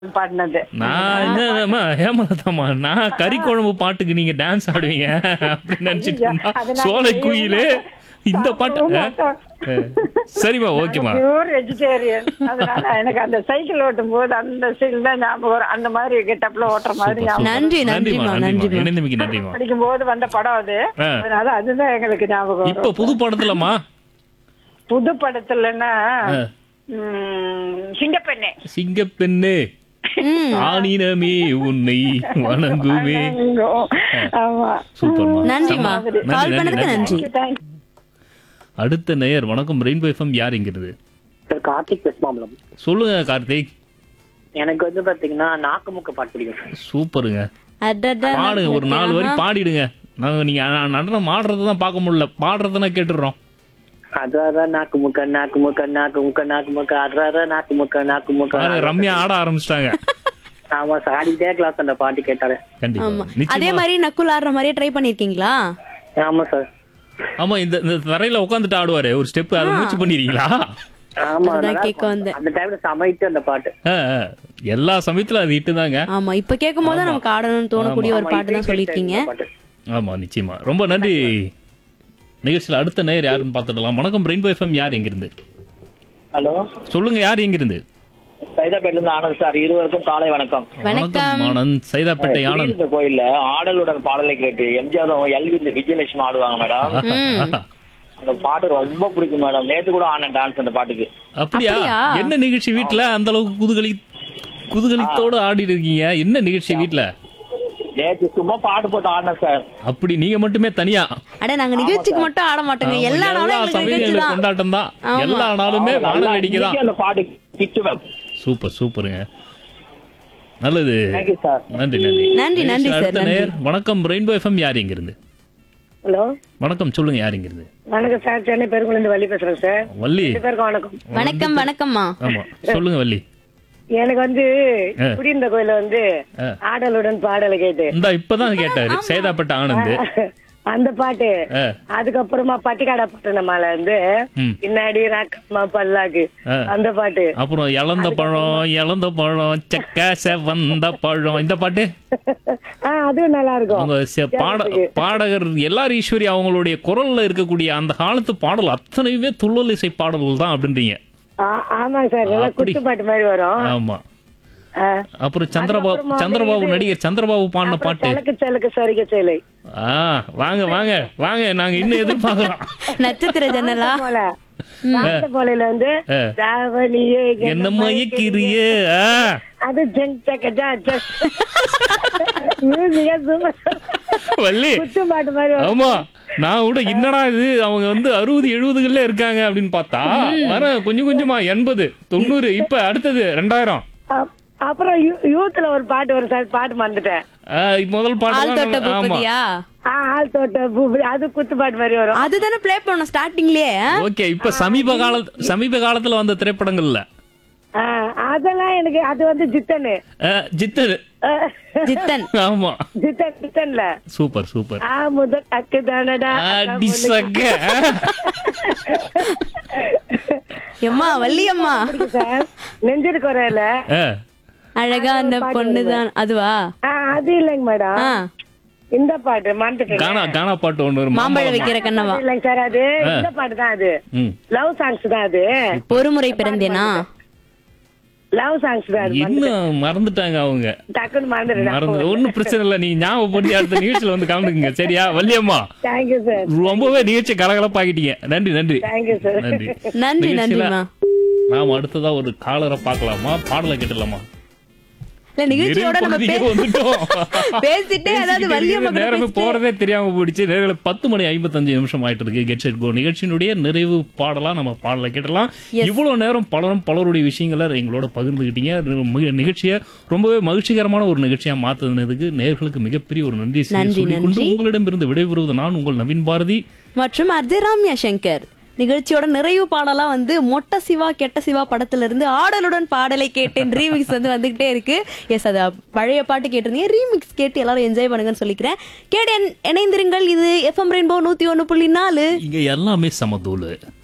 பாடினது நான் என்னம்மா ஹேமலதாம்மா நான் கறி குழம்பு பாட்டுக்கு நீங்க டான்ஸ் ஆடுவீங்க அப்படின்னு நினைச்சிட்டு இருந்தா அது நான் சோலை குயிலு இந்த பாட்டு ஆ? ஆ. சரிம்மா ஓகேம்மா பியூர் வெஜிடேரியன் அதனால எனக்கு அந்த சைக்கிள் ஓட்டும் போது அந்த சைக்கிள் தான் ஞாபகம் வரும் அந்த மாதிரி கெட்டப்ல ஓட்டுற மாதிரி ஞாபகம் நன்றி நன்றிமா நன்றிம்மா நன்றிமா இணைந்தமைக்கு நன்றிம்மா படிக்கும் போது வந்த படம் அது ஆ. அதனால அதுதான் எங்களுக்கு ஞாபகம் இப்ப வரும் புது படத்துலமா புது படத்துலன்னா ஆ. ம், சிங்கப்பெண்ணே சிங்கப்பெண்ணே ம் ஆனினமே உன்னை வணங்குவே ஆமா சூப்பர்மா நன்றிமா நன்றி, கால் நன்றி, பண்ணதுக்கு நன்றி. நன்றி Thank you. அடுத்த நேயர் வணக்கம் ரெயின்போ எஃப்எம் யார் என்கிறது சார் கார்த்திக் வெஸ்மாமலம் சொல்லுங்க கார்த்திக் எனக்கு வந்து பாத்தீங்கன்னா நாக்குமுக்க பாட்டு பிடிக்கும் சார் சூப்பருங்க அடடா, பாடுங்க ஒரு நாலு வரி பாடிடுங்க நாங்க நீங்க அ- நடனம் ஆடுறது தான் பார்க்க முடியல பாடுறதுனா கேட்டுடுறோம் அதான் நாக்கு முக்க நாக்கு முக்க நாக்கு முக்க நாக்கு முக்க அதான் நாக்கு முக்க நாக்கு முக்க பாருங்க, ரம்யா ஆட ஆரம்பிச்சிட்டாங்க ஆமா சார் ஆடிட்டே கிளாஸ் அந்த பாட்டு கேட்டாலே கண்டிப்பா ஆமா அதே நிச்சயமா மாதிரி நக்குல் ஆடுற மாதிரியே ட்ரை பண்ணிருக்கீங்களா ஆமா சார் ஆமா இந்த இந்த தரையில உட்காந்துட்டு ஆடுவாரு ஒரு ஸ்டெப் அதை மூச்சு பண்ணிருக்கீங்களா ஆமா அதுதான் நல்லா கேட்க இருக்கும். வந்தேன். அந்த டைம்ல சமைத்து அந்த பாட்டு ஆ, ஆ. எல்லா சமயத்துல அது இட்டு தாங்க ஆமா இப்ப கேட்கும் போது நமக்கு ஆடணும்னு தோணக்கூடிய ஒரு ஆமா, பாட்டு தான் இதே சொல்லிருக்கீங்க இந்த பாட்டு. ஆமா நிச்சயமா ரொம்ப நன்றி நிகழ்ச்சியில அடுத்த நேயர் யாருன்னு பார்த்துடலாம் வணக்கம் ரெயின்போ எஃப்எம் யார் எங்கிருந்து ஹலோ சொல்லுங்க யார் எங்கிருந்து சைதாப்பேட்ல இருந்து ஆனந்த் சார் இருவருக்கும் காலை வணக்கம் வணக்கம் ஆனந்த் சைதாப்பேட்டை ஆனந்த் இந்த கோயில்ல ஆடலுடன் பாடலை கேட்டு எம்ஜிஆர் எல்வி விஜயலட்சுமி ஆடுவாங்க மேடம் அந்த பாட்டு ரொம்ப பிடிக்கும் மேடம் நேத்து கூட ஆனேன் டான்ஸ் அந்த பாட்டுக்கு அப்படியா அப்படியா? என்ன நிகழ்ச்சி வீட்ல அந்த அளவுக்கு குதுகலி குதூகலித்தோட ஆடி இருக்கீங்க என்ன நிகழ்ச்சி வீட்ல நேத்து சும்மா பாட்டு போட்டு ஆடினேன் சார் அப்படி நீங்க மட்டுமே தனியா அட நாங்க நிகழ்ச்சிக்கு மட்டும் ஆட மாட்டோங்க எல்லா நாளும் எங்களுக்கு சமயம் நிகழ்ச்சி எங்களுக்கு தான் கொண்டாட்டம் தான் ஆமா. எல்லா நாளுமே வான நல்லா வேடிக்கை தான் இன்னைக்கு அந்த பாட்டு கிச்சுவேன் சூப்பர் சூப்பருங்க நல்லது தேங்க்யூ சார் நன்றி நன்றி நன்றி, நன்றி நிகழ்ச்சியில சார், அடுத்த நன்றி. நேயர் வணக்கம் ரெயின்போ எஃப்எம் யார் இங்கிருந்து ஹலோ வணக்கம் சொல்லுங்க யார் இங்கிருந்து வணக்கம் சார் சென்னை பெருங்குளந்து வள்ளி பேசுறேன் சார் வள்ளி ரெண்டு பேருக்கும் வணக்கம் வணக்கம் வணக்கம்மா ஆமா சொல்லுங்க வள்ளி எனக்கு வந்து ஆ. குடியிருந்த கோயில வந்து ஆ. ஆடலுடன் பாடலை கேட்டு இந்த இப்பதான் கேட்டாரு சேதாப்பட்ட ஆனந்த் அந்த பாட்டு ஆ. அதுக்கப்புறமா பட்டிக்காடா பட்டணமால வந்து ம். பின்னாடி ராக்கம்மா பல்லாக்கு ஆ. அந்த பாட்டு அப்புறம் இளந்த பழம் இளந்த பழம் செக்க செவந்த பழம் இந்த பாட்டு ஆ அதுவும் நல்லா இருக்கும் அவங்க செ- பாட பாடகர் எல்லார் ஈஸ்வரி அவங்களுடைய குரல்ல இருக்கக்கூடிய அந்த காலத்து பாடல் அத்தனையுமே துள்ளல் இசை பாடல்கள் தான் அப்படின்றீங்க ஆ- ஆமாங்க சார் நல்லா அப்படி. குத்து பாட்டு மாதிரி வரும் ஆமா ஆ. அப்புறம் சந்திரபாபு அதுக்கப்புறமா சந்திரபாபு இது- நடிகர் சந்திரபாபு பாடின அப்புறம் பாட்டு சலக்கு சலக்கு சரிக சேலை ஆ வாங்க வாங்க வாங்க நாங்க இன்னும் எதிர்பார்க்கலாம் நட்சத்திர ஜன்னலா போல வார்த்தை போலையில வந்து ஆ. தாவணியே என்ன மயக்கிறியே ஆ. அது ஜங் சக்க ஜா ஜஸ் மியூசிக்கா சூப்பர் வள்ளி குத்து பாட்டு மாதிரி வரும். ஆமா நான் கூட என்னடா இது அவங்க வந்து அறுபது எழுபதுகள்ல இருக்காங்க அப்படின்னு பார்த்தா வர கொஞ்சம் கொஞ்சமா எண்பது தொண்ணூறு இப்ப அடுத்தது ரெண்டாயிரம் அப்- அப்புறம் யூ- யூத்ல ஒரு பாட்டு வரும் சார் பாட்டு மறந்துட்டேன் ஆ, முதல் ஆள் தொட்ட பாட்டு ஆமா பூபதியா ஆ, ஆள் தோட்ட பூ- அது குத்து பாட்டு மாதிரி வரும் அதுதானே ப்ளே பண்ணோம் ஸ்டார்டிங்லயே ஓகே இப்ப சமீப கால சமீப காலத்துல வந்த திரைப்படங்கள்ல ஆ, அதெல்லாம் எனக்கு அது வந்து ஜித்தனு ஆ, ஜித்தர் ஆ, ஜித்தன் ஆமா ஜித்தன் ஜித்தன்ல சூப்பர் சூப்பர் ஆ முதல் அக்கு தானடா அடி சக்க எம்மா வள்ளியம்மா சார் நெஞ்சிருக்கு வரையில ஆ, அழகா அந்த பொண்ணுதான் அதுவா அது இல்லைங்க மேடம் ஆ இந்த பாட்டு மறந்துட்டேன் கானா கானா பாட்டு ஒண்ணு வரும் மாம்பழம் வைக்கிற கண்ணவா இல்லைங்க சார் அது இந்த பாட்டு தான் அது ம். லவ் சாங்ஸ் தான் அது ஒரு முறை பிறந்தேனா லவ் சாங்ஸ் தான் அது இன்னும் மறந்துட்டாங்க அவங்க டக்குன்னு மறந்துடுறேன் மறந்து ஒண்ணும் பிரச்சனை இல்ல நீங்க ஞாபகப்படுத்தி அடுத்த நிகழ்ச்சியில வந்து கலந்துக்குங்க சரியா வள்ளியம்மா தேங்க்யூ சார் ரொம்பவே நிகழ்ச்சி கலகலப்பாக்கிட்டீங்க நன்றி நன்றி தேங்க்யூ சார் நன்றி நன்றி நிகழ்ச்சியில நன்றிமா நாம அடுத்ததா ஒரு காலரை பார்க்கலாமா பாடலை கேட்டலாமா இல்ல நிகழ்ச்சியோட நம்ம நிறைவு பே- பகுதிக்கு வந்துட்டோம். பேசிட்டே அதாவது பேசிக்கிட்டு வள்ளியம்மா இருக்கிற கூட நேரமே பேசிட்டே- போறதே தெரியாம போயிடுச்சு நேரில் பத்து மணி ஐம்பத்தஞ்சு நிமிஷம் ஆயிட்டு இருக்கு கெட் செட் கோ நிகழ்ச்சியினுடைய நிறைவு பாடலாம் நம்ம பாடலை கேட்டலாம் இவ்வளவு நேரம் பலரும் பலருடைய விஷயங்களை எங்களோட பகிர்ந்துக்கிட்டீங்க மிக- நிகழ்ச்சியை ரொம்பவே மகிழ்ச்சிகரமான ஒரு நிகழ்ச்சியா மாத்துனதுக்கு நேர்களுக்கு மிகப்பெரிய ஒரு நன்றி நன்றி, சொல்லிக் கொண்டு நன்றி. உங்களிடமிருந்து விடைபெறுவது நான் உங்கள் நவீன் பாரதி மற்றும் அர்ஜய் ராம்யா சங்கர் நிகழ்ச்சியோட நிறைவு பாடலா வந்து மொட்ட சிவா கெட்ட சிவா படத்துல இருந்து ஆடலுடன் பாடலை கேட்டேன் ரீமிக்ஸ் வந்து வந்துகிட்டே இருக்கு எஸ் அது பழைய பாட்டு கேட்டிருந்தீங்க ரீமிக்ஸ் கேட்டு எல்லாரும் என்ஜாய் பண்ணுங்கன்னு சொல்லிக்கிறேன் கேட்டு இணைந்திருங்கள் இது எஃப்எம் ரெயின்போ நூத்தி ஒண்ணு புள்ளி நாலு இங்க எல்லாமே சமதூளு